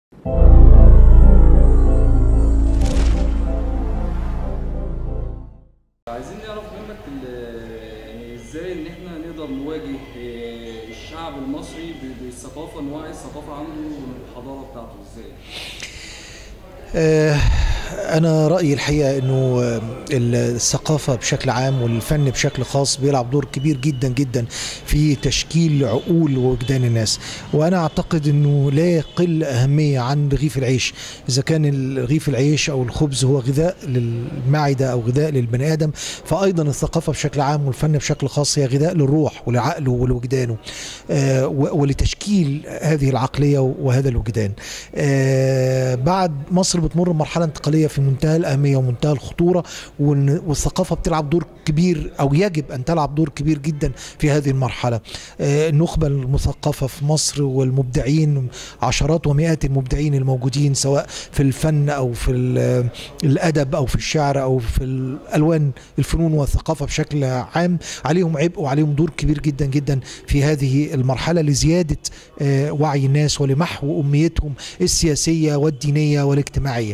عايزين نعرف منك ال- يعني ازاي ان احنا نقدر نواجه آه، الشعب المصري ب- بالثقافه نوعي الثقافه عنده والحضاره بتاعته ازاي؟ آه، أنا رأيي الحقيقة أنه آه، الثقافة بشكل عام والفن بشكل خاص بيلعب دور كبير جدا جدا في تشكيل عقول ووجدان الناس وأنا أعتقد أنه لا يقل أهمية عن رغيف العيش إذا كان رغيف العيش أو الخبز هو غذاء للمعدة أو غذاء للبني آدم فأيضا الثقافة بشكل عام والفن بشكل خاص هي غذاء للروح ولعقله ولوجدانه آه، و- ولتشكيل هذه العقلية وهذا الوجدان آه، بعد مصر بتمر بمرحلة انتقالية في منتهى الأهمية ومنتهى الخطورة وإن- والثقافة بتلعب دور كبير أو يجب أن تلعب دور كبير جدا في هذه المرحلة آه، النخبة المثقفة في مصر والمبدعين عشرات ومئات المبدعين الموجودين سواء في الفن أو في ال- الأدب أو في الشعر أو في الألوان الفنون والثقافة بشكل عام عليهم عبء وعليهم دور كبير جدا جدا في هذه المرحلة لزيادة آه، وعي الناس ولمحو أميتهم السياسية والدينية والاجتماعية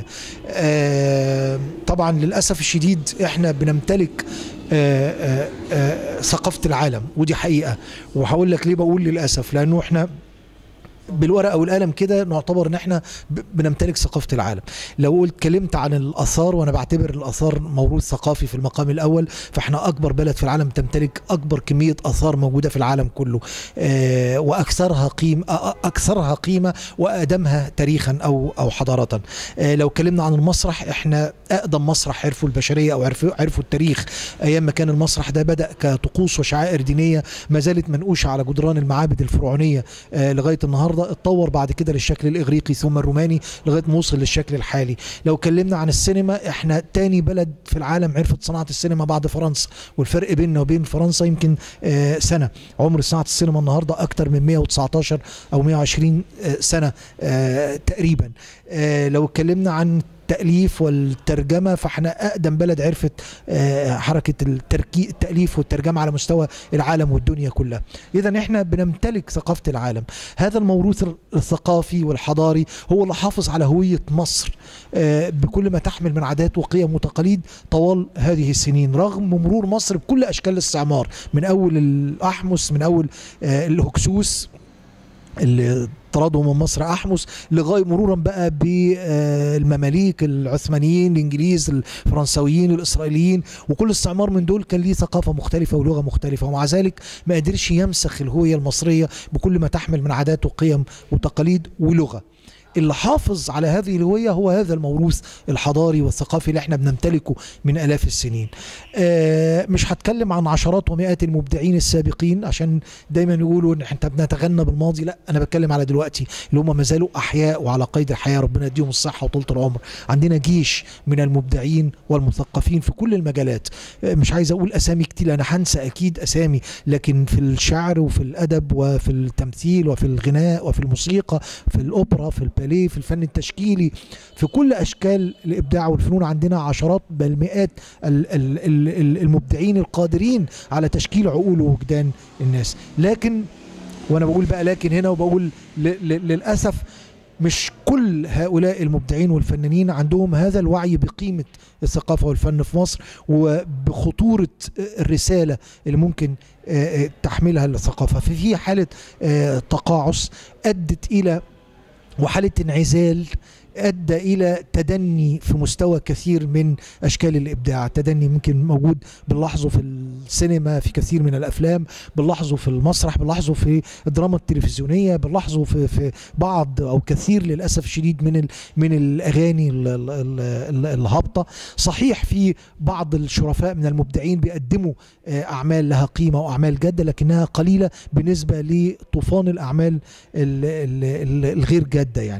آه، طبعا للأسف الشديد احنا بنمتلك آه، آه، آه، ثقافة العالم ودي حقيقة وهقول لك ليه بقول للأسف لأنه احنا بالورقه والقلم كده نعتبر ان احنا ب- بنمتلك ثقافه العالم لو قلت اتكلمت عن الاثار وانا بعتبر الاثار موروث ثقافي في المقام الاول فاحنا اكبر بلد في العالم تمتلك اكبر كميه اثار موجوده في العالم كله آه واكثرها قيمه اكثرها قيمه واقدمها تاريخا او او حضاره آه لو اتكلمنا عن المسرح احنا اقدم مسرح عرفه البشريه او عرفوا عرفوا التاريخ ايام ما كان المسرح ده بدا كطقوس وشعائر دينيه ما زالت منقوشه على جدران المعابد الفرعونيه آه، لغايه النهارده اتطور بعد كده للشكل الاغريقي ثم الروماني لغايه ما وصل للشكل الحالي لو اتكلمنا عن السينما احنا تاني بلد في العالم عرفت صناعه السينما بعد فرنسا والفرق بيننا وبين فرنسا يمكن آه، سنه عمر صناعه السينما النهارده اكتر من 119 او 120 آه، سنه آه، تقريبا آه، لو اتكلمنا عن التأليف والترجمة فاحنا أقدم بلد عرفت آه، حركة التركي التأليف والترجمة على مستوى العالم والدنيا كلها إذا احنا بنمتلك ثقافة العالم هذا الموروث الثقافي والحضاري هو اللي حافظ على هوية مصر آه، بكل ما تحمل من عادات وقيم وتقاليد طوال هذه السنين رغم مرور مصر بكل أشكال الاستعمار من أول الأحمس من أول آه، الهكسوس اللي طردوا من مصر احمس لغايه مرورا بقى بالمماليك العثمانيين الانجليز الفرنساويين الاسرائيليين وكل استعمار من دول كان ليه ثقافه مختلفه ولغه مختلفه ومع ذلك ما قدرش يمسخ الهويه المصريه بكل ما تحمل من عادات وقيم وتقاليد ولغه اللي حافظ على هذه الهويه هو هذا الموروث الحضاري والثقافي اللي احنا بنمتلكه من الاف السنين. آه مش هتكلم عن عشرات ومئات المبدعين السابقين عشان دايما يقولوا ان احنا بنتغنى بالماضي لا انا بتكلم على دلوقتي اللي هم ما زالوا احياء وعلى قيد الحياه ربنا يديهم الصحه وطولة العمر. عندنا جيش من المبدعين والمثقفين في كل المجالات. آه مش عايز اقول اسامي كتير انا هنسى اكيد اسامي لكن في الشعر وفي الادب وفي التمثيل وفي الغناء وفي الموسيقى في الاوبرا في الباليه في الفن التشكيلي في كل اشكال الابداع والفنون عندنا عشرات بل مئات ال- ال- ال- ال- المبدعين القادرين على تشكيل عقول ووجدان الناس لكن وانا بقول بقى لكن هنا وبقول ل- ل- للاسف مش كل هؤلاء المبدعين والفنانين عندهم هذا الوعي بقيمة الثقافة والفن في مصر وبخطورة الرسالة اللي ممكن آه، آه، تحملها الثقافة ففي حالة آه، تقاعس أدت إلى وحالة انعزال ادى الى تدني في مستوى كثير من اشكال الابداع تدني ممكن موجود بنلاحظه في السينما في كثير من الافلام بنلاحظه في المسرح بنلاحظه في الدراما التلفزيونيه بنلاحظه في في بعض او كثير للاسف الشديد من ال من الاغاني ال- ال- ال- ال- الهابطه صحيح في بعض الشرفاء من المبدعين بيقدموا آه، اعمال لها قيمه واعمال جاده لكنها قليله بالنسبه لطوفان الاعمال ال- ال- ال- الغير جاده يعني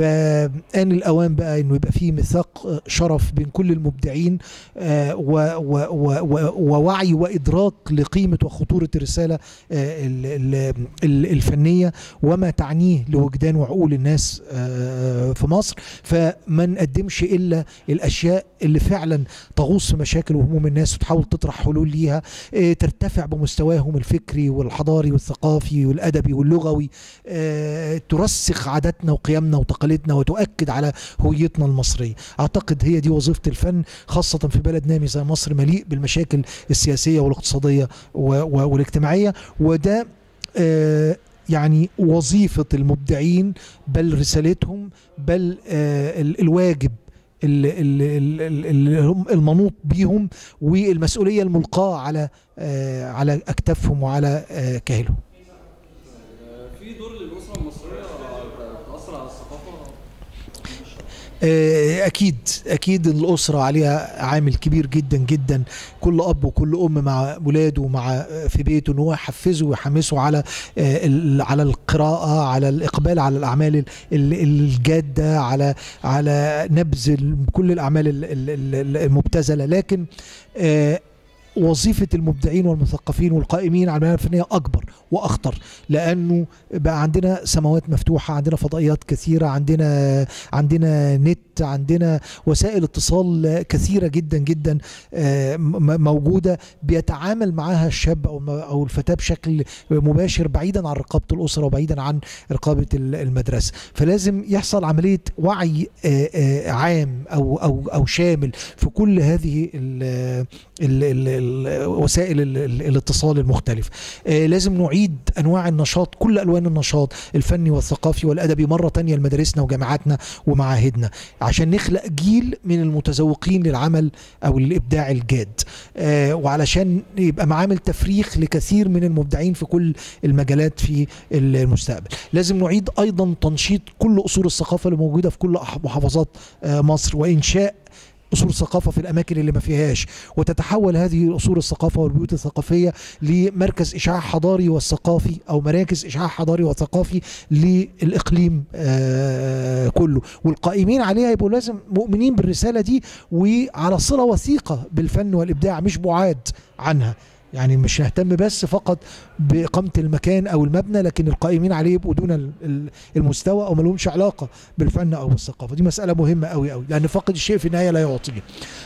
فآن الأوان بقى إنه يبقى فيه ميثاق آه، شرف بين كل المبدعين آه، و- و- و- و- ووعي وادراك لقيمه وخطوره الرساله آه، ال- ال- ال- الفنيه وما تعنيه لوجدان وعقول الناس آه، في مصر فما نقدمش الا الاشياء اللي فعلا تغوص في مشاكل وهموم الناس وتحاول تطرح حلول ليها آه، ترتفع بمستواهم الفكري والحضاري والثقافي والادبي واللغوي آه، ترسخ عاداتنا وقيمنا وتقاليدنا وتؤكد على هويتنا المصريه اعتقد هي دي وظيفه الفن خاصه في بلد نامي زي مصر مليء بالمشاكل السياسيه والاقتصاديه و- و- والاجتماعيه وده آه، يعني وظيفه المبدعين بل رسالتهم بل آه، ال- الواجب اللي, اللي, اللي اللي هم المنوط بيهم والمسؤوليه الملقاه على آه، على اكتافهم وعلى آه، كاهلهم في دور للاسره المصريه تاثر على الثقافه آه، اكيد اكيد الاسره عليها عامل كبير جدا جدا كل اب وكل ام مع ولاده ومع آه، في بيته ان هو يحفزه ويحمسه على آه، ال- على القراءه على الاقبال على الاعمال ال- ال- الجاده على على نبذ ال- كل الاعمال ال- ال- ال- المبتذله لكن آه، وظيفة المبدعين والمثقفين والقائمين على المهنة الفنية أكبر وأخطر لأنه بقى عندنا سماوات مفتوحة عندنا فضائيات كثيرة عندنا عندنا نت عندنا وسائل اتصال كثيرة جدا جدا آه، م- موجودة بيتعامل معها الشاب أو الم- أو الفتاة بشكل مباشر بعيدا عن رقابة الأسرة وبعيدا عن رقابة ال- المدرسة فلازم يحصل عملية وعي آه، آه، عام أو أو أو شامل في كل هذه ال ال ال ال وسائل ال- ال- الاتصال المختلفة آه، لازم نعيد أنواع النشاط كل ألوان النشاط الفني والثقافي والأدبي مرة تانية لمدارسنا وجامعاتنا ومعاهدنا عشان نخلق جيل من المتذوقين للعمل أو الإبداع الجاد آه، وعلشان يبقى معامل تفريخ لكثير من المبدعين في كل المجالات في المستقبل لازم نعيد أيضا تنشيط كل أصول الثقافة اللي موجودة في كل أح- محافظات آه، مصر وإنشاء اصول ثقافه في الاماكن اللي ما فيهاش وتتحول هذه اصول الثقافه والبيوت الثقافيه لمركز اشعاع حضاري والثقافي او مراكز اشعاع حضاري وثقافي للاقليم آه كله والقائمين عليها يبقوا لازم مؤمنين بالرساله دي وعلى صله وثيقه بالفن والابداع مش بعاد عنها يعني مش نهتم بس فقط بإقامة المكان أو المبنى لكن القائمين عليه يبقوا دون ال- ال- المستوى أو ما لهمش علاقة بالفن أو بالثقافة دي مسألة مهمة قوي قوي لأن فاقد الشيء في النهاية لا يعطيه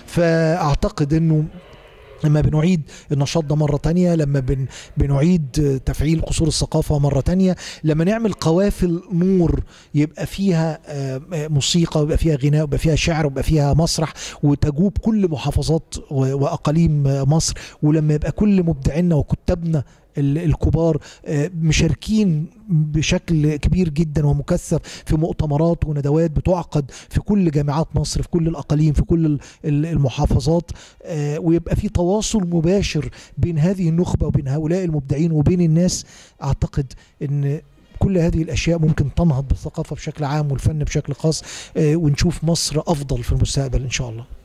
فأعتقد أنه لما بنعيد النشاط ده مرة تانية لما بن بنعيد تفعيل قصور الثقافة مرة تانية لما نعمل قوافل نور يبقى فيها آه، آه، موسيقى ويبقى فيها غناء ويبقى فيها شعر ويبقى فيها مسرح وتجوب كل محافظات و- وأقاليم آه، مصر ولما يبقى كل مبدعينا وكتابنا ال- الكبار آه، مشاركين بشكل كبير جدا ومكثف في مؤتمرات وندوات بتعقد في كل جامعات مصر في كل الأقاليم في كل ال- ال- المحافظات آه، ويبقى في تواصل مباشر بين هذه النخبة وبين هؤلاء المبدعين وبين الناس أعتقد أن كل هذه الأشياء ممكن تنهض بالثقافة بشكل عام والفن بشكل خاص آه، ونشوف مصر أفضل في المستقبل إن شاء الله